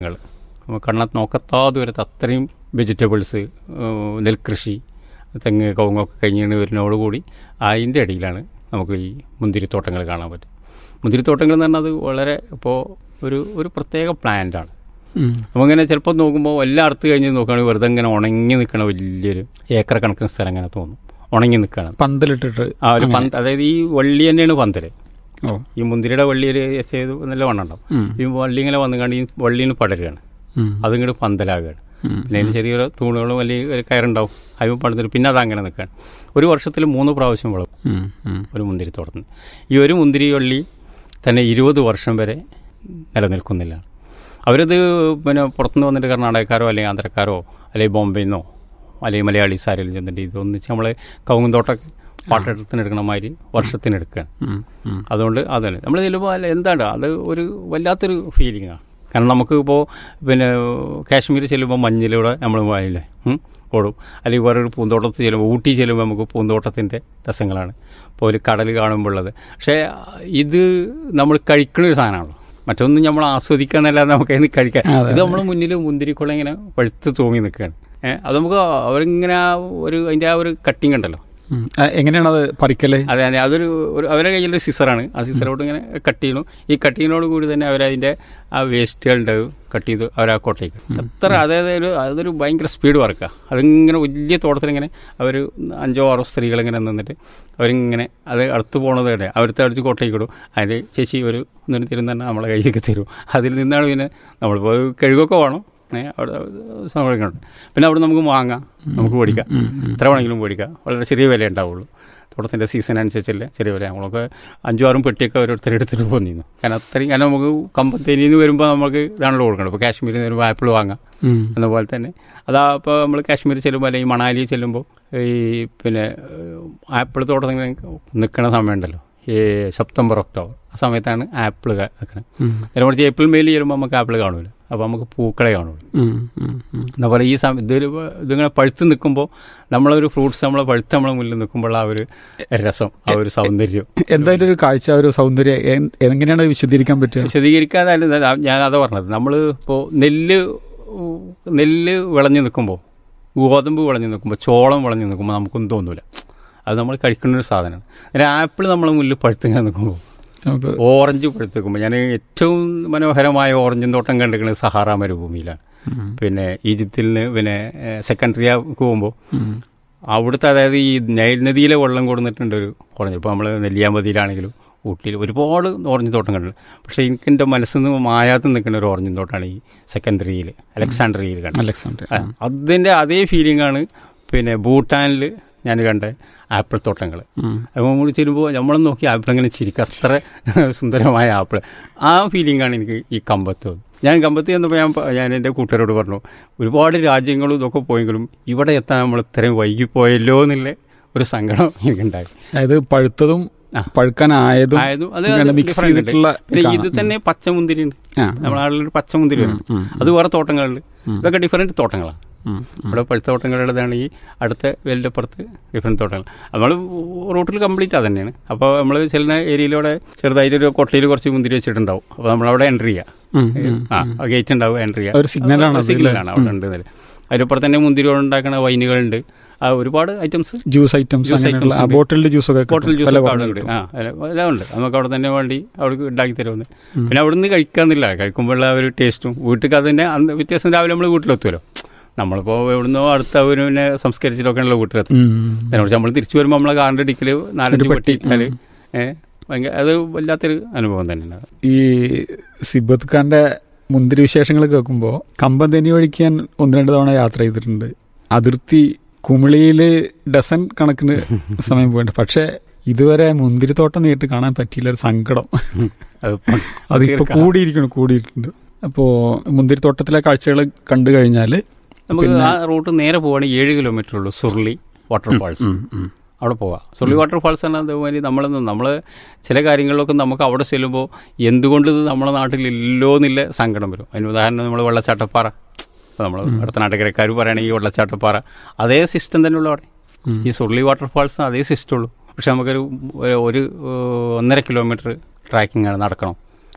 നമ്മൾ കണ്ണത്ത് നോക്കത്താതെ വരത്ത് അത്രയും വെജിറ്റബിൾസ് നെൽകൃഷി തെങ്ങ് കവുങ്ങൊക്കെ കഴിഞ്ഞ് വരുന്നതോടുകൂടി അതിൻ്റെ ഇടയിലാണ് നമുക്ക് ഈ മുന്തിരിത്തോട്ടങ്ങൾ കാണാൻ പറ്റും മുന്തിരിത്തോട്ടങ്ങൾ എന്ന് പറഞ്ഞാൽ അത് വളരെ ഇപ്പോൾ ഒരു ഒരു പ്രത്യേക പ്ലാന്റാണ് നമുക്കിങ്ങനെ ചിലപ്പോൾ നോക്കുമ്പോൾ എല്ലാം അറുത്ത് കഴിഞ്ഞ് നോക്കുകയാണെങ്കിൽ വെറുതെ ഇങ്ങനെ ഉണങ്ങി നിൽക്കണ വലിയൊരു ഏക്കർ കണക്കിന് സ്ഥലം ഇങ്ങനെ തോന്നും ഉണങ്ങി നിൽക്കണം പന്തലിട്ടിട്ട് ആ ഒരു പന്ത് അതായത് ഈ വള്ളി തന്നെയാണ് പന്തല് ഓ ഈ മുന്തിരിയുടെ വള്ളിയിൽ ചെയ്ത് നല്ല വണ്ണം ഉണ്ടാവും ഉം. ഈ വള്ളി ഇങ്ങനെ വന്നുകൊണ്ട് ഈ വള്ളീന് പടരുകയാണ് ഉം. അതിങ്ങോട്ട് പന്തലാകുകയാണ് ഉം. പിന്നെ അതിന് ചെറിയൊരു തൂണുകളും വലിയ ഒരു കയറുണ്ടാവും അതിന് പണിതിട്ട് പിന്നെ അത് അങ്ങനെ നിൽക്കുകയാണ് ഒരു വർഷത്തിൽ മൂന്ന് പ്രാവശ്യം വിളവും ഉം. ഉം. ഒരു മുന്തിരിത്തോട്ടത്തിന് ഈ ഒരു മുന്തിരി വള്ളി തന്നെ ഇരുപത് വർഷം വരെ നിലനിൽക്കുന്നില്ല അവരത് പിന്നെ പുറത്തുനിന്ന് വന്നിട്ട് കർണാടകക്കാരോ അല്ലെങ്കിൽ ആന്ധ്രക്കാരോ അല്ലെങ്കിൽ ബോംബെയിൽ നിന്നോ അല്ലെങ്കിൽ മലയാളീസ് ആരെങ്കിലും ചെന്നിട്ട് ഇതൊന്നിച്ച് നമ്മൾ കവുങ്ങുന്തോട്ടമൊക്കെ പാട്ടെടുത്തിന് എടുക്കണ മാതിരി വർഷത്തിന് എടുക്കുകയാണ് ഉം. ഉം. അതുകൊണ്ട് അതന്നെ നമ്മൾ ചെല്ലുമ്പോൾ അല്ല എന്താണ് അത് ഒരു വല്ലാത്തൊരു ഫീലിംഗാണ് കാരണം നമുക്ക് ഇപ്പോൾ പിന്നെ കാശ്മീർ ചെല്ലുമ്പോൾ മഞ്ഞിലൂടെ നമ്മൾ പോയില്ലേ ഉം, ഓടും അല്ലെങ്കിൽ വേറൊരു പൂന്തോട്ടത്തിൽ ചെല്ലുമ്പോൾ ഊട്ടി ചെല്ലുമ്പോൾ നമുക്ക് പൂന്തോട്ടത്തിൻ്റെ രസങ്ങളാണ് ഇപ്പോൾ ഒരു കടൽ കാണുമ്പോഴുള്ളത് പക്ഷേ ഇത് നമ്മൾ കഴിക്കുന്ന ഒരു സാധനമാണല്ലോ മറ്റൊന്നും നമ്മൾ ആസ്വദിക്കാന്നല്ലാതെ നമുക്ക് അതിന് കഴിക്കാൻ അതെ, ഇത് നമ്മൾ മുന്നിൽ മുന്തിരിക്കുള്ള ഇങ്ങനെ പഴുത്ത് തൂങ്ങി നിൽക്കുകയാണ് ഏഹ് അത് നമുക്ക് അവരിങ്ങനെ ആ ഒരു അതിൻ്റെ ആ ഒരു കട്ടിങ് ഉണ്ടല്ലോ ഉം. ആ, എങ്ങനെയാണത് പറിക്കല് അതെ അതെ അതൊരു ഒരു അവരുടെ കയ്യിലൊരു സിസറാണ് ആ സിസറോട് ഇങ്ങനെ കട്ട് ചെയ്യണു ഈ കട്ട് ചെയ്യുന്നതോട് കൂടി തന്നെ അവരതിൻ്റെ ആ വേസ്റ്റുകളുണ്ട് കട്ട് ചെയ്ത് അവർ ആ കോട്ടയ്ക്ക് എത്ര അതായത് ഒരു അതൊരു ഭയങ്കര സ്പീഡ് വർക്കാണ് അതിങ്ങനെ വലിയ തോട്ടത്തിലിങ്ങനെ അവർ അഞ്ചോ ആറോ സ്ത്രീകളിങ്ങനെ നിന്നിട്ട് അവരിങ്ങനെ അത് അടുത്ത് പോണത് വരെ അവിടുത്തെ അടുത്ത് കോട്ടയ്ക്ക് ഇടും അതിൽ ചേച്ചി ഒരു ഒന്നിന് തരും തന്നെ നമ്മളെ കയ്യിലേക്ക് തരും അതിൽ നിന്നാണ് പിന്നെ നമ്മളിപ്പോൾ കഴുകൊക്കെ വേണം ഏ, അവിടെ സംഭവിക്കുന്നുണ്ട് പിന്നെ അവിടെ നമുക്ക് വാങ്ങാം നമുക്ക് മേടിക്കാം ഉം. ഉം. എത്ര വേണമെങ്കിലും മേടിക്കാം വളരെ ചെറിയ വില ഉണ്ടാവുള്ളൂ തോട്ടത്തിൻ്റെ സീസൺ അനുസരിച്ചല്ലേ ചെറിയ വില നമ്മളൊക്കെ അഞ്ചും ആറും പെട്ടിയൊക്കെ ഓരോരുത്തർ എടുത്തിട്ട് പോന്നിരുന്നു കാരണം അത്രയും കാരണം നമുക്ക് കമ്പത്തേനിയിൽ നിന്ന് വരുമ്പോൾ നമുക്ക് ഇതാണല്ലോ കൊടുക്കണം ഇപ്പോൾ കാശ്മീരിൽ നിന്ന് വരുമ്പോൾ ആപ്പിൾ വാങ്ങാം ഉം. എന്ന പോലെ തന്നെ അതാ ഇപ്പോൾ നമ്മൾ കാശ്മീർ ചെല്ലുമ്പോൾ അല്ലെങ്കിൽ മണാലി ചെല്ലുമ്പോൾ ഈ പിന്നെ ആപ്പിൾ തോട്ടത്തിൽ നിൽക്കുന്ന സമയമുണ്ടല്ലോ ഈ സെപ്റ്റംബർ ഒക്ടോബർ ആ സമയത്താണ് ആപ്പിൾ നിൽക്കുന്നത് ഉം. നേരെ മറിച്ച് ഏപ്രിൽ മെയിൽ ചെല്ലുമ്പോൾ നമുക്ക് ആപ്പിൾ കാണൂല അപ്പോൾ നമുക്ക് പൂക്കളെ കാണുള്ളൂ ഉം. ഉം. ഉം. എന്താ പറയുക ഈ സമയം ഇതൊരു ഇതിങ്ങനെ പഴുത്ത് നിൽക്കുമ്പോൾ നമ്മളൊരു ഫ്രൂട്ട്സ് നമ്മളെ പഴുത്ത് നമ്മളെ മുന്നിൽ നിൽക്കുമ്പോൾ ആ ഒരു രസം ആ ഒരു സൗന്ദര്യം എന്തായാലും ഒരു കാഴ്ച ഒരു സൗന്ദര്യം എ- എങ്ങനെയാണ് അത് വിശദീകരിക്കാൻ പറ്റുക വിശദീകരിക്കാതല്ല ഞാൻ അതാ പറഞ്ഞത് നമ്മൾ ഇപ്പോൾ നെല്ല് ഉ, നെല്ല് വിളഞ്ഞു നിൽക്കുമ്പോൾ ഗോതമ്പ് വിളഞ്ഞു നിൽക്കുമ്പോൾ ചോളം വിളഞ്ഞു നിൽക്കുമ്പോൾ നമുക്കൊന്നും തോന്നൂല അത് നമ്മൾ കഴിക്കുന്ന ഒരു സാധനമാണ് ഒരു ആപ്പിൾ നമ്മളെ മുന്നിൽ പഴുത്തിങ്ങനെ നിൽക്കുമ്പോൾ നമുക്ക് ഓറഞ്ച് പഴുത്ത് നിൽക്കുമ്പോൾ ഞാൻ ഏറ്റവും മനോഹരമായ ഓറഞ്ചും തോട്ടം കണ്ടിരിക്കുന്നത് സഹാറ മരുഭൂമിയിലാണ് ഉം. പിന്നെ ഈജിപ്തിൽ നിന്ന് പിന്നെ സെക്കൻഡറിയാക്ക് പോകുമ്പോൾ ഉം. അവിടുത്തെ അതായത് ഈ നൈൽ നദിയിലെ വെള്ളം കൊടുത്തിട്ടുണ്ട് ഒരു ഓറഞ്ച് ഇപ്പോൾ നമ്മൾ നെല്ലിയാമ്പതിയിലാണെങ്കിലും ഊട്ടിയിൽ ഒരുപാട് ഓറഞ്ച് തോട്ടം കണ്ടു പക്ഷേ എനിക്ക് എൻ്റെ മനസ്സിൽ നിന്ന് മായാതെ നിൽക്കുന്ന ഒരു ഓറഞ്ച് തോട്ടമാണ് ഈ സെക്കൻഡറിയിൽ അലക്സാണ്ട്രിയയിൽ കണ്ടത് അലക്സാണ്ടർ ആ, അതിൻ്റെ അതേ ഫീലിംഗ് ആണ് പിന്നെ ഭൂട്ടാനിൽ ഞാൻ കണ്ട ആപ്പിൾ തോട്ടങ്ങൾ ഉം. അപ്പോൾ നമ്മൾ ചെല്ലുമ്പോൾ നമ്മൾ നോക്കി ആപ്പിൾ അങ്ങനെ ചിരിക്കുക അത്ര സുന്ദരമായ ആപ്പിൾ ആ ഫീലിംഗ് ആണ് എനിക്ക് ഈ കമ്പത്ത് തോന്നുന്നത് ഞാൻ കമ്പത്ത് ചെന്നപ്പോൾ ഞാൻ പ- ഞാൻ എൻ്റെ കൂട്ടുകാരോട് പറഞ്ഞു ഒരുപാട് രാജ്യങ്ങളും ഇതൊക്കെ പോയെങ്കിലും ഇവിടെ എത്താൻ നമ്മൾ ഇത്രയും വൈകിപ്പോയല്ലോ എന്നുള്ള ഒരു സങ്കടം എനിക്കുണ്ടായി അതായത് പഴുത്തതും ആ. പഴുക്കാനായതും ആയതും അത് ഇങ്ങനെ അത് മിക്സ് different ഉണ്ട്. ചെയ്തിട്ടുള്ള പിന്നെ കാണാം. ഇത് തന്നെ പച്ചമുന്തിരി ഉണ്ട് ആ. നമ്മുടെ നാട്ടിലൊരു പച്ചമുന്തിരി ഉണ്ട് ഉം. അത് വേറെ തോട്ടങ്ങളുണ്ട് ഇതൊക്കെ ഡിഫറെൻറ്റ് തോട്ടങ്ങളാണ് ഉം. ഇവിടെ പഴുത്ത തോട്ടങ്ങളുള്ളതാണ് ഈ അടുത്ത വെല്ലപ്പുറത്ത് ഡിഫറെൻറ്റ് തോട്ടങ്ങൾ നമ്മൾ റൂട്ടിൽ കംപ്ലീറ്റ് അത് തന്നെയാണ് അപ്പോൾ നമ്മൾ ചെല്ലുന്ന ഏരിയയിലൂടെ ചെറുതായിട്ട് ഒരു കൊട്ടയിൽ കുറച്ച് മുന്തിരി വെച്ചിട്ടുണ്ടാവും അപ്പോൾ നമ്മളവിടെ എൻട്രി ചെയ്യാം ഉം. ഉം. ആ ഗേറ്റ് ഉണ്ടാവും എൻട്രി ചെയ്യാം ഒരു സിഗ്നലാണ് അത് സിഗ്നലാണ് അവിടെ ഉണ്ട് ഇതിൽ അതിലപ്പുറത്ത് തന്നെ മുന്തിരി കൊണ്ട് ഉണ്ടാക്കുന്ന വൈനുകളുണ്ട് ആ ഒരുപാട് ഐറ്റംസ് ജ്യൂസ് ഐറ്റംസ് ജ്യൂസ് അങ്ങനെയുള്ള items ഉണ്ട്. ബോട്ടിൽഡ് ജ്യൂസ് ഒക്കെ ബോട്ടിൽ കിട്ടും. ജ്യൂസ് വില ഒക്കെ അവിടെ കുറഞ്ഞ് ഉണ്ട് ആ എല്ലാം- എല്ലാം ഉണ്ട് നമുക്ക് അവിടെ തന്നെ വേണ്ടി അവിടെ ഉണ്ടാക്കി തരുമെന്ന് പിന്നെ അവിടെ നിന്ന് കഴിക്കാന്നില്ല കഴിക്കുമ്പോഴുള്ള ആ ഒരു ടേസ്റ്റും വീട്ടിൽ അതിൻ്റെ അന്ന് വ്യത്യാസം രാവിലെ നമ്മൾ വീട്ടിലെത്തുമല്ലോ നമ്മളിപ്പോൾ എവിടുന്നോ അടുത്ത ഒരു പിന്നെ സംസ്കരിച്ചിട്ടൊക്കെയാണല്ലോ വീട്ടിലെത്തും ഉം. അതിനെക്കുറിച്ച് നമ്മൾ തിരിച്ചു വരുമ്പോൾ നമ്മളെ കാറിൻ്റെ അടിക്കൽ നാലഞ്ച് ഒരു പെട്ടി പെട്ടി, ഇട്ടാൽ ഏഹ് ഭയങ്കര അത് വല്ലാത്തൊരു അനുഭവം തന്നെയാണ് ഈ സിബത്ത് ഖാന്റെ മുന്തിരി വിശേഷങ്ങൾ കേൾക്കുമ്പോൾ കമ്പന്തേനി വഴിക്ക് ഞാൻ ഒന്ന് രണ്ട് തവണ യാത്ര ചെയ്തിട്ടുണ്ട് അതിർത്തി കുമിളിയില് ഡസൻ കണക്കിന് സമയം പോയിട്ടുണ്ട് പക്ഷെ ഇതുവരെ മുന്തിരിത്തോട്ടം നേരിട്ട് കാണാൻ പറ്റിയില്ല ഒരു സങ്കടം അത് അതിപ്പോ തീർക്കാം. കൂടിയിരിക്കുന്നു കൂടിയിട്ടുണ്ട് അപ്പോ മുന്തിരിത്തോട്ടത്തിലെ കാഴ്ചകൾ കണ്ടു കഴിഞ്ഞാല് നമുക്ക് ആ റൂട്ട് നേരെ പോവുകയാണെങ്കിൽ ഏഴ് കിലോമീറ്റർ ഉള്ളൂ സുർലി വാട്ടർഫാൾസ് അവിടെ പോവാം സുർലി വാട്ടർഫാൾസ് തന്നെ അതേമാതിരി നമ്മൾ നമ്മൾ ചില കാര്യങ്ങളിലൊക്കെ നമുക്ക് അവിടെ ചെല്ലുമ്പോൾ എന്തുകൊണ്ട് ഇത് നമ്മുടെ നാട്ടിലില്ലോ എന്നില്ല സങ്കടം വരും അതിന് ഉദാഹരണം നമ്മൾ വെള്ളച്ചാട്ടപ്പാറ ഇപ്പോൾ നമ്മൾ അടുത്ത നാട്ടുകാരക്കാർ പറയുകയാണെങ്കിൽ വെള്ളച്ചാട്ടപ്പാറ അതേ സിസ്റ്റം തന്നെ ഉള്ളു അവിടെ ഈ സുർലി വാട്ടർഫാൾസ് അതേ സിസ്റ്റം ഉള്ളൂ പക്ഷെ നമുക്കൊരു ഒരു- ഒരു ഏഹ്, ഒന്നര കിലോമീറ്റർ ട്രാക്കിംഗ് ആണ് നടക്കണം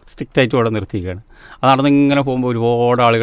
സ്ട്രിക്റ്റ് ആയിട്ട് ഇവിടെ നിർത്തിയിരിക്കുകയാണ് അത് നടന്നിങ്ങനെ പോകുമ്പോൾ ഒരുപാട് ആളുകൾ